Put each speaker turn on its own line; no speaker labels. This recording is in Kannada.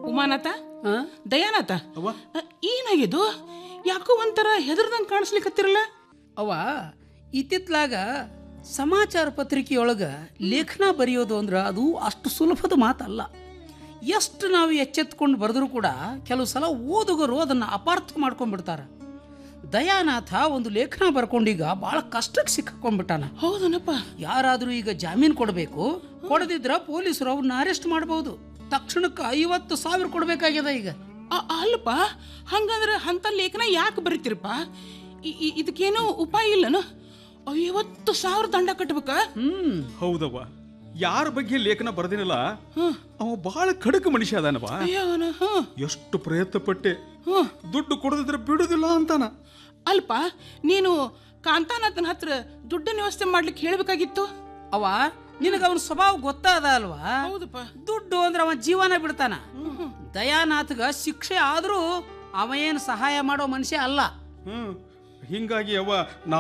ಉಮಾನಾಥ
ಆ?
ದಯಾನಾಥ
ಅವ್ವ
ಅ, ಏನಾಗಿದು ಯಾಕೋ ಒಂಥರ ಹೆದರ್ದಂಗೆ ಕಾಣಿಸ್ಲಿಕತ್ತಿರಲ್ಲ
ಅವ ಇತ್ತಿತ್ಲಾಗ ಸಮಾಚಾರ ಪತ್ರಿಕೆಯೊಳಗ ಲೇಖನ ಬರೆಯೋದು ಅಂದ್ರೆ ಅದು ಅಷ್ಟು ಸುಲಭದ ಮಾತಲ್ಲ ಎಷ್ಟು ನಾವು ಎಚ್ಚೆತ್ಕೊಂಡು ಬರೆದ್ರೂ ಕೂಡ ಕೆಲವು ಸಲ ಓದುಗರು ಅದನ್ನು ಅಪಾರ್ಥ ಮಾಡ್ಕೊಂಡ್ಬಿಡ್ತಾರೆ ದಯಾನಾಥ ಒಂದು ಲೇಖನ ಬರ್ಕೊಂಡೀಗ ಭಾಳ ಕಷ್ಟಕ್ಕೆ ಸಿಕ್ಕಾಕೊಂಡ್ಬಿಟ್ಟಾನ
ಹೌದನಪ್ಪ
ಯಾರಾದರೂ ಈಗ ಜಾಮೀನು ಕೊಡಬೇಕು ಕೊಡದಿದ್ರ ಪೊಲೀಸರು ಅವ್ರನ್ನ ಅರೆಸ್ಟ್ ಮಾಡ್ಬೋದು ತಕ್ಷಣಕ್ಕೆ ಐವತ್ತು ಸಾವಿರ ಕೊಡಬೇಕಾಗ್ಯದ ಈಗ
ಅ- ಅಲ್ಲಪ್ಪ ಹಂಗಂದ್ರೆ ಅಂಥ ಲೇಖನ ಯಾಕೆ ಬರೀತಿರಪ್ಪ ಇ- ಇ- ಇದಕ್ಕೇನೋ ಉಪಾಯ ಇಲ್ಲನು ಐವತ್ತು ಸಾವಿರ ದಂಡ ಕಟ್ಬೇಕ
ಹ್ಮ್
ಹೌದವ್ವ ಯಾರ ಬಗ್ಗೆ ಲೇಖನ ಬರೆದಿನಲ್ಲ
ಹ್ಮ್.
ಅವ ಬಹಳ ಖಡಕ ಮನುಷ್ಯ ಅದಾನವ
ಅಯ್ಯೋ ಅವನು ಹ್ಞೂ
ಎಷ್ಟು ಪ್ರಯತ್ನ ಪಟ್ಟೆ
ಹ್ಞೂ
ದುಡ್ಡು ಕೊಡದಿದ್ರೆ ಬಿಡುದಿಲ್ಲ ಅಂತಾನ
ಅಲ್ಪ ನೀನು ಕಾಂತಾನಾಥನ ಹತ್ರ ದುಡ್ಡಿನ ವ್ಯವಸ್ಥೆ ಮಾಡ್ಲಿಕ್ಕೆ ಹೇಳ್ಬೇಕಾಗಿತ್ತು
ಅವ ನಿನಗೆ ಅವನ ಸ್ವಭಾವ ಗೊತ್ತಾದ ಅಲ್ವಾ
ಹೌದಪ್ಪ
ದುಡ್ಡು ಅಂದ್ರೆ ಅವ ಜೀವನ ಬಿಡ್ತಾನ ದಯಾನಾಥಗ ಶಿಕ್ಷೆ ಆದ್ರೂ ಅವ ಏನು ಸಹಾಯ ಮಾಡೋ ಮನುಷ್ಯ ಅಲ್ಲ
ಹ್ಮ್ ಹಿಂಗಾಗಿ ಅವ